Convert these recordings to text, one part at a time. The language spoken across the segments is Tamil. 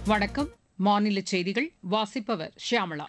வணக்கம் மாநில செய்திகள் வாசிப்பவர் ஷியாமளா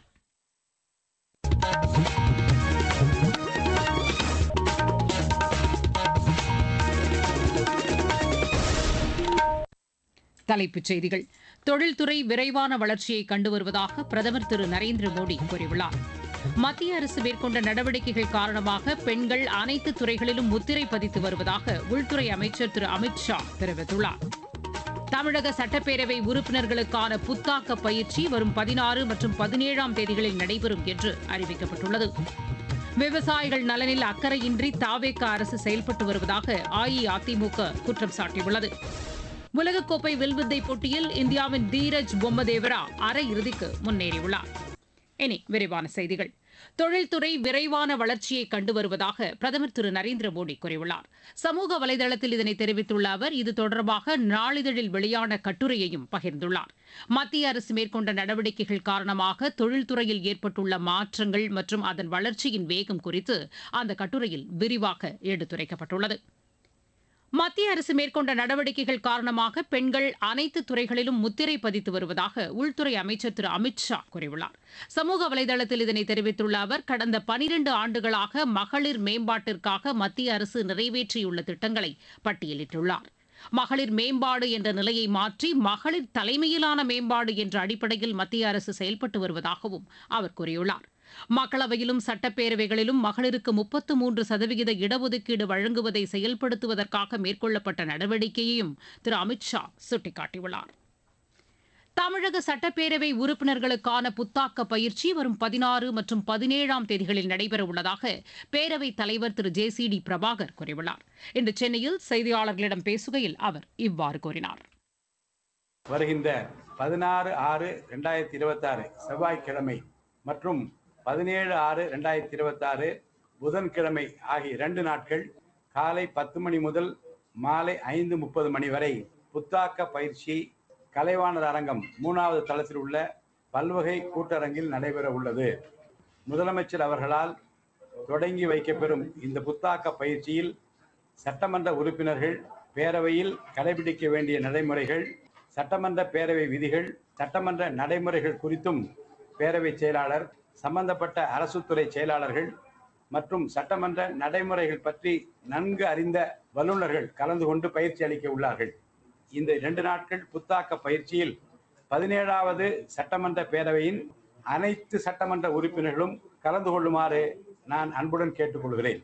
தலைப்புச் செய்திகள் தொழில்துறை விரைவான வளர்ச்சியை கண்டு வருவதாக பிரதமர் திரு நரேந்திர மோடி கூறியுள்ளார் மத்திய அரசு மேற்கொண்ட நடவடிக்கைகள் காரணமாக பெண்கள் அனைத்து துறைகளிலும் முத்திரை பதித்து வருவதாக உள்துறை அமைச்சர் திரு அமித் ஷா தெரிவித்துள்ளார் தமிழக சட்டப்பேரவை உறுப்பினர்களுக்கான புத்தாக்க பயிற்சி வரும் பதினாறு மற்றும் பதினேழாம் தேதிகளில் நடைபெறும் என்று அறிவிக்கப்பட்டுள்ளது விவசாயிகள் நலனில் அக்கறையின்றி தாவேக அரசு செயல்பட்டு வருவதாக அஇஅதிமுக குற்றம் சாட்டியுள்ளது உலகக்கோப்பை வில்வித்தை போட்டியில் இந்தியாவின் தீரஜ் பொம்மதேவரா அரையிறுதிக்கு முன்னேறியுள்ளார் இனி விரிவான செய்திகள் தொழில்துறை விரைவான வளர்ச்சியை கண்டு வருவதாக பிரதமர் திரு நரேந்திர மோடி கூறியுள்ளார் சமூக வலைதளத்தில் இதனை தெரிவித்துள்ள அவர் இது தொடர்பாக நாளிதழில் வெளியான கட்டுரையையும் பகிர்ந்துள்ளார் மத்திய அரசு மேற்கொண்ட நடவடிக்கைகள் காரணமாக தொழில்துறையில் ஏற்பட்டுள்ள மாற்றங்கள் மற்றும் அதன் வளர்ச்சியின் வேகம் குறித்து அந்த கட்டுரையில் விரிவாக எடுத்துரைக்கப்பட்டுள்ளது மத்திய அரசு மேற்கொண்ட நடவடிக்கைகள் காரணமாக பெண்கள் அனைத்து துறைகளிலும் முத்திரை பதித்து வருவதாக உள்துறை அமைச்சர் திரு அமித் ஷா கூறியுள்ளார் சமூக வலைதளத்தில் இதனை தெரிவித்துள்ள அவர் கடந்த பனிரண்டு ஆண்டுகளாக மகளிர் மேம்பாட்டிற்காக மத்திய அரசு நிறைவேற்றியுள்ள திட்டங்களை பட்டியலிட்டுள்ளார் மகளிர் மேம்பாடு என்ற நிலையை மாற்றி மகளிர் தலைமையிலான மேம்பாடு என்ற அடிப்படையில் மத்திய அரசு செயல்பட்டு வருவதாகவும் அவர் கூறியுள்ளார் மக்களவையிலும் சட்டப்பேரவைகளிலும் மகளிருக்கு முப்பத்து மூன்று சதவிகித இடஒதுக்கீடு வழங்குவதை செயல்படுத்துவதற்காக மேற்கொள்ளப்பட்ட நடவடிக்கையையும் திரு அமித் ஷா சுட்டிக்காட்டியுள்ளார் தமிழக சட்டப்பேரவை உறுப்பினர்களுக்கான புத்தாக்க பயிற்சி வரும் பதினாறு மற்றும் பதினேழாம் தேதிகளில் நடைபெறவுள்ளதாக பேரவைத் தலைவர் திரு ஜே சி டி பிரபாகர் கூறியுள்ளார் இன்று சென்னையில் செய்தியாளர்களிடம் பேசுகையில் அவர் இவ்வாறு கூறினார் வருகின்ற பதினாறு ஆறு ரெண்டாயிரத்தி இருபத்தாறு செவ்வாய்க்கிழமை மற்றும் பதினேழு ஆறு ரெண்டாயிரத்தி இருபத்தாறு புதன்கிழமை ஆகிய இரண்டு நாட்கள் காலை பத்து மணி முதல் மாலை ஐந்து முப்பது மணி வரை புத்தாக்க பயிற்சி கலைவாணர் அரங்கம் மூணாவது தளத்தில் உள்ள பல்வகை கூட்டரங்கில் நடைபெற உள்ளது முதலமைச்சர் அவர்களால் தொடங்கி வைக்கப்பெறும் இந்த புத்தாக்க பயிற்சியில் சட்டமன்ற உறுப்பினர்கள் பேரவையில் கடைபிடிக்க வேண்டிய நடைமுறைகள் சட்டமன்ற பேரவை விதிகள் சட்டமன்ற நடைமுறைகள் குறித்தும் பேரவை செயலாளர் சம்பந்தப்பட்ட அரசுத்துறை செயலாளர்கள் மற்றும் சட்டமன்ற நடைமுறைகள் பற்றி நன்கு அறிந்த வல்லுநர்கள் கலந்து கொண்டு பயிற்சி அளிக்க உள்ளார்கள் இந்த இரண்டு நாட்கள் புத்தாக்க பயிற்சியில் பதினேழாவது சட்டமன்ற பேரவையின் அனைத்து சட்டமன்ற உறுப்பினர்களும் கலந்து கொள்ளுமாறு நான் அன்புடன் கேட்டுக்கொள்கிறேன்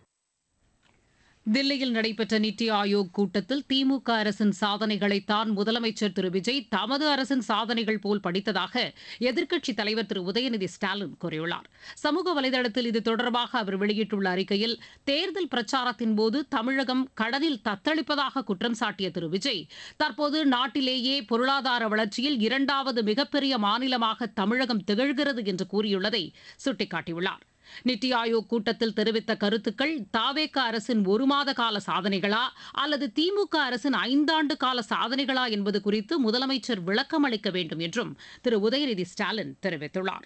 தில்லியில் நடைபெற்ற நித்தி ஆயோக் கூட்டத்தில் திமுக அரசின் சாதனைகளைத்தான் முதலமைச்சர் திரு விஜய் தமது அரசின் சாதனைகள் போல் படித்ததாக எதிர்க்கட்சித் தலைவர் திரு உதயநிதி ஸ்டாலின் கூறியுள்ளார் சமூக வலைதளத்தில் இது தொடர்பாக அவர் வெளியிட்டுள்ள அறிக்கையில் தேர்தல் பிரச்சாரத்தின் போது தமிழகம் கடனில் தத்தளிப்பதாக குற்றம் சாட்டிய திரு விஜய் தற்போது நாட்டிலேயே பொருளாதார வளர்ச்சியில் இரண்டாவது மிகப்பெரிய மாநிலமாக தமிழகம் திகழ்கிறது என்று கூறியுள்ளதை சுட்டிக்காட்டியுள்ளார் நித்தி ஆயோக் கூட்டத்தில் தெரிவித்த கருத்துக்கள் தாவேக அரசின் ஒரு மாத கால சாதனைகளா அல்லது திமுக அரசின் ஐந்தாண்டு கால சாதனைகளா என்பது குறித்து முதலமைச்சர் விளக்கம் அளிக்க வேண்டும் என்றும் திரு உதயநிதி ஸ்டாலின் தெரிவித்துள்ளார்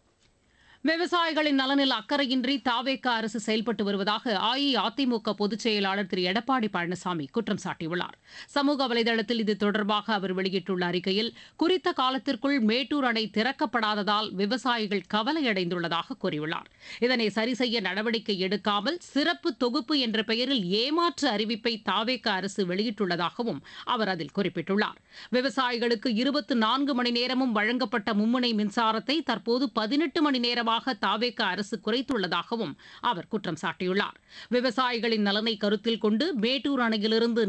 விவசாயிகளின் நலனில் அக்கறையின்றி தாவேக அரசு செயல்பட்டு வருவதாக அஇஅதிமுக பொதுச் செயலாளர் திரு எடப்பாடி பழனிசாமி குற்றம் சாட்டியுள்ளார் சமூக வலைதளத்தில் இது தொடர்பாக அவர் வெளியிட்டுள்ள அறிக்கையில் குறித்த காலத்திற்குள் மேட்டூர் அணை திறக்கப்படாததால் விவசாயிகள் கவலையடைந்துள்ளதாக கூறியுள்ளார் இதனை சரி செய்ய நடவடிக்கை எடுக்காமல் சிறப்பு தொகுப்பு என்ற பெயரில் ஏமாற்று அறிவிப்பை தாவேக அரசு வெளியிட்டுள்ளதாகவும் அவர் அதில் குறிப்பிட்டுள்ளார் விவசாயிகளுக்கு இருபத்தி நான்கு மணி நேரமும் வழங்கப்பட்ட மும்முனை மின்சாரத்தை தற்போது பதினெட்டு மணி நேரமாக தாவேக அரசு குறைத்துள்ளதாகவும் அவர் குற்றம் சாட்டியுள்ளார் விவசாயிகளின் நலனை கருத்தில் கொண்டு மேட்டூர் அணையிலிருந்து